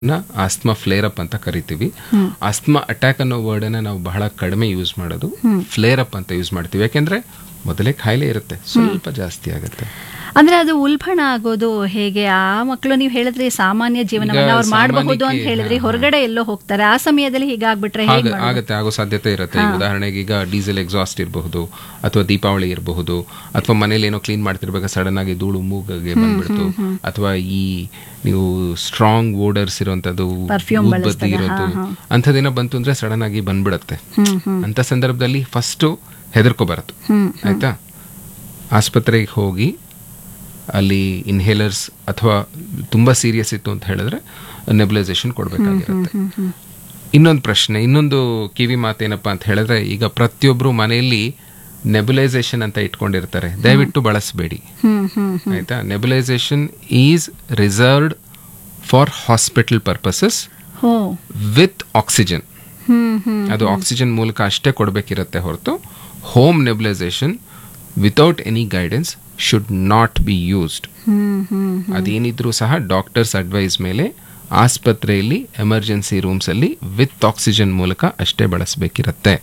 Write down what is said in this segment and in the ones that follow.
ನ asthma flare up ಅಂತ ಕರಿತೀವಿ ಆಸ್ಮಾ ಅಟ್ಯಾಕ್ ಅನ್ನೋ ವರ್ಡ್ ಅನ್ನ ನಾವು ಬಹಳ ಕಡಿಮೆ ಯೂಸ್ ಮಾಡೋದು ಫ್ಲೇರ್ ಅಪ್ ಅಂತ ಯೂಸ್ ಮಾಡ್ತೀವಿ ಯಾಕೆಂದ್ರೆ ಮೊದಲೇ ಕಾಯಿಲೆ ಇರುತ್ತೆ ಸ್ವಲ್ಪ ಜಾಸ್ತಿ ಆಗುತ್ತೆ ಅಂದ್ರೆ ಅದು ಉಲ್ಬಣ ಆಗೋದು ಹೇಗೆ ಆ ಮಕ್ಕಳು ನೀವು ಹೇಳಿದ್ರಿ ಸಾಮಾನ್ಯ ಜೀವನವನ್ನ ಅವ್ರು ಮಾಡಬಹುದು ಅಂತ ಹೇಳಿದ್ರಿ ಹೊರಗಡೆ ಎಲ್ಲೋ ಹೋಗ್ತಾರೆ ಆ ಸಮಯದಲ್ಲಿ ಹೀಗಾಗ್ಬಿಟ್ರೆ ಹೇಗೆ ಆಗ- ಆಗತ್ತೆ ಆಗೋ ಸಾಧ್ಯತೆ ಇರುತ್ತೆ ಈಗ ಉದಾಹರಣೆಗೆ ಈಗ ಡೀಸೆಲ್ ಎಕ್ಸಾಸ್ಟ್ ಇರಬಹುದು ಅಥವಾ ದೀಪಾವಳಿ ಇರಬಹುದು ಅಥವಾ ಮನೇಲಿ ಏನೋ ಕ್ಲೀನ್ ಮಾಡ್ತಿರ್ಬೇಕು ಸಡನ್ ಆಗಿ ಧೂಳು ಮೂಗಿಗೆ ಬಂದ್ಬಿಡ್ತು ಅಥವಾ ಈ ನೀವು ಸ್ಟ್ರಾಂಗ್ ಓಡರ್ಸ್ ಇರುವಂತದ್ದು Perfume ಊದ್ ಬತ್ತಿ ಇರೋದು ಅಂಥದ್ದೇನೋ ಬಂತು ಅಂದ್ರೆ ಸಡನ್ ಆಗಿ ಬಂದ್ಬಿಡತ್ತೆ ಅಂತ ಸಂದರ್ಭದಲ್ಲಿ ಫಸ್ಟ್ ಹೆದರ್ಕೊ ಬರತ್ತು ಆಯ್ತಾ ಆಸ್ಪತ್ರೆಗೆ ಹೋಗಿ ಅಲ್ಲಿ ಇನ್ಹೇಲರ್ಸ್ ಅಥವಾ ತುಂಬಾ ಸೀರಿಯಸ್ ಇತ್ತು ಅಂತ ಹೇಳಿದ್ರೆ ನೆಬುಲೈಸೇಷನ್ ಕೊಡಬೇಕಾಗಿರುತ್ತೆ ಇನ್ನೊಂದು ಪ್ರಶ್ನೆ ಇನ್ನೊಂದು ಕಿವಿ ಮಾತೇನಪ್ಪ ಅಂತ ಹೇಳಿದ್ರೆ ಈಗ ಪ್ರತಿಯೊಬ್ರು ಮನೆಯಲ್ಲಿ ನೆಬುಲೈಸೇಷನ್ ಅಂತ ಇಟ್ಕೊಂಡಿರ್ತಾರೆ ದಯವಿಟ್ಟು ಬಳಸಬೇಡಿ ಹ್ಮ್ ಹ್ಮ್ ಆಯ್ತಾ nebulisation is reserved for hospital purposes ಹೋ ವಿತ್ ಆಕ್ಸಿಜನ್ ಹ್ಮ್ ಹ್ಮ್ ಅದು ಆಕ್ಸಿಜನ್ ಮೂಲಕ ಅಷ್ಟೇ ಕೊಡಬೇಕಿರುತ್ತೆ ಹೊರತು home nebulisation without any guidance should not be used hmm hmm ಅದೇನಿದ್ರೂ ಸಹ ಡಾಕ್ಟರ್ಸ್ ಅಡ್ವೈಸ್ ಮೇಲೆ ಆಸ್ಪತ್ರೆಯಲ್ಲಿ ಎಮರ್ಜೆನ್ಸಿ ರೂಮ್ಸ್ ಅಲ್ಲಿ ವಿತ್ ಆಕ್ಸಿಜನ್ ಮೂಲಕ ಅಷ್ಟೇ ಬಳಸಬೇಕಿರುತ್ತೆ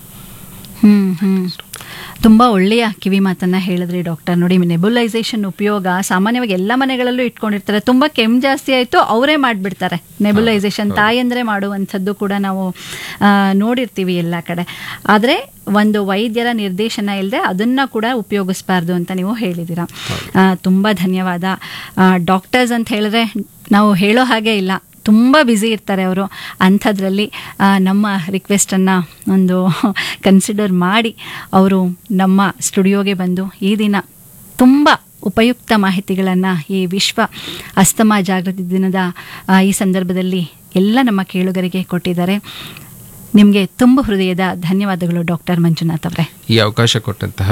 ಹ್ಮ್ ಹ್ಮ್ ತುಂಬಾ ಒಳ್ಳೆಯ ಕಿವಿ ಮಾತನ್ನ ಹೇಳಿದ್ರಿ ಡಾಕ್ಟರ್ ನೋಡಿ ನೆಬುಲೈಸೇಷನ್ ಉಪಯೋಗ ಸಾಮಾನ್ಯವಾಗಿ ಎಲ್ಲ ಮನೆಗಳಲ್ಲೂ ಇಟ್ಕೊಂಡಿರ್ತಾರೆ ತುಂಬಾ ಕೆಮ್ಮು ಜಾಸ್ತಿ ಆಯ್ತು ಅವರೇ ಮಾಡ್ಬಿಡ್ತಾರೆ ನೆಬುಲೈಸೇಷನ್ ತಾಯಂದ್ರೆ ಮಾಡುವಂಥದ್ದು ಕೂಡ ನಾವು ಆ, ನೋಡಿರ್ತೀವಿ ಎಲ್ಲ ಕಡೆ ಆದರೆ ಒಂದು ವೈದ್ಯರ ನಿರ್ದೇಶನ ಇಲ್ಲದೆ ಅದನ್ನ ಕೂಡ ಉಪಯೋಗಿಸಬಾರ್ದು ಅಂತ ನೀವು ಹೇಳಿದ್ದೀರಾ ಆ, ತುಂಬಾ ಧನ್ಯವಾದ ಡಾಕ್ಟರ್ಸ್ ಅಂತ ಹೇಳಿದ್ರೆ ನಾವು ಹೇಳೋ ಹಾಗೆ ಇಲ್ಲ ತುಂಬ ಬ್ಯುಸಿ ಇರ್ತಾರೆ ಅವರು ಅಂಥದ್ರಲ್ಲಿ ಆ, ನಮ್ಮ ರಿಕ್ವೆಸ್ಟನ್ನು ಒಂದು ಕನ್ಸಿಡರ್ ಮಾಡಿ ಅವರು ನಮ್ಮ ಸ್ಟುಡಿಯೋಗೆ ಬಂದು ಈ ದಿನ ತುಂಬ ಉಪಯುಕ್ತ ಮಾಹಿತಿಗಳನ್ನು ಈ ವಿಶ್ವ ಅಸ್ತಮಾ ಜಾಗೃತಿ ದಿನದ ಆ, ಈ ಸಂದರ್ಭದಲ್ಲಿ ಎಲ್ಲ ನಮ್ಮ ಕೇಳುಗರಿಗೆ ಕೊಟ್ಟಿದ್ದಾರೆ ನಿಮಗೆ ತುಂಬ ಹೃದಯದ ಧನ್ಯವಾದಗಳು ಡಾಕ್ಟರ್ ಮಂಜುನಾಥ್ ಅವರೇ ಈ ಅವಕಾಶ ಕೊಟ್ಟಂತಹ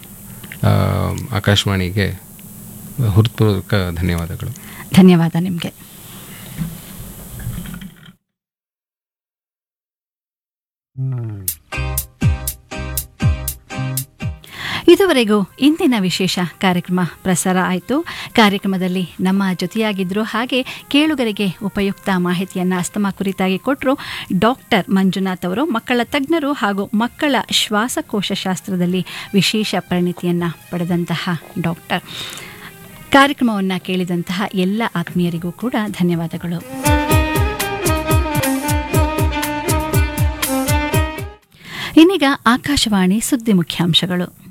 ಆ, ಆಕಾಶವಾಣಿಗೆ ಹೃತ್ಪೂರ್ವಕ ಧನ್ಯವಾದಗಳು ಧನ್ಯವಾದ ನಿಮಗೆ ಇದುವರೆಗೂ ಇಂದಿನ ವಿಶೇಷ ಕಾರ್ಯಕ್ರಮ ಪ್ರಸಾರ ಆಯಿತು ಕಾರ್ಯಕ್ರಮದಲ್ಲಿ ನಮ್ಮ ಜೊತೆಯಾಗಿದ್ದರು ಹಾಗೆ ಕೇಳುಗರಿಗೆ ಉಪಯುಕ್ತ ಮಾಹಿತಿಯನ್ನು ಅಸ್ತಮಾ ಕುರಿತಾಗಿ ಕೊಟ್ಟರು ಡಾಕ್ಟರ್ ಮಂಜುನಾಥ್ ಅವರು ಮಕ್ಕಳ ತಜ್ಞರು ಹಾಗೂ ಮಕ್ಕಳ ಶ್ವಾಸಕೋಶ ಶಾಸ್ತ್ರದಲ್ಲಿ ವಿಶೇಷ ಪರಿಣಿತಿಯನ್ನು ಪಡೆದಂತಹ ಡಾಕ್ಟರ್ ಕಾರ್ಯಕ್ರಮವನ್ನು ಕೇಳಿದಂತಹ ಎಲ್ಲ ಆತ್ಮೀಯರಿಗೂ ಕೂಡ ಧನ್ಯವಾದಗಳು ಇನ್ನೀಗ ಆಕಾಶವಾಣಿ ಸುದ್ದಿ ಮುಖ್ಯಾಂಶಗಳು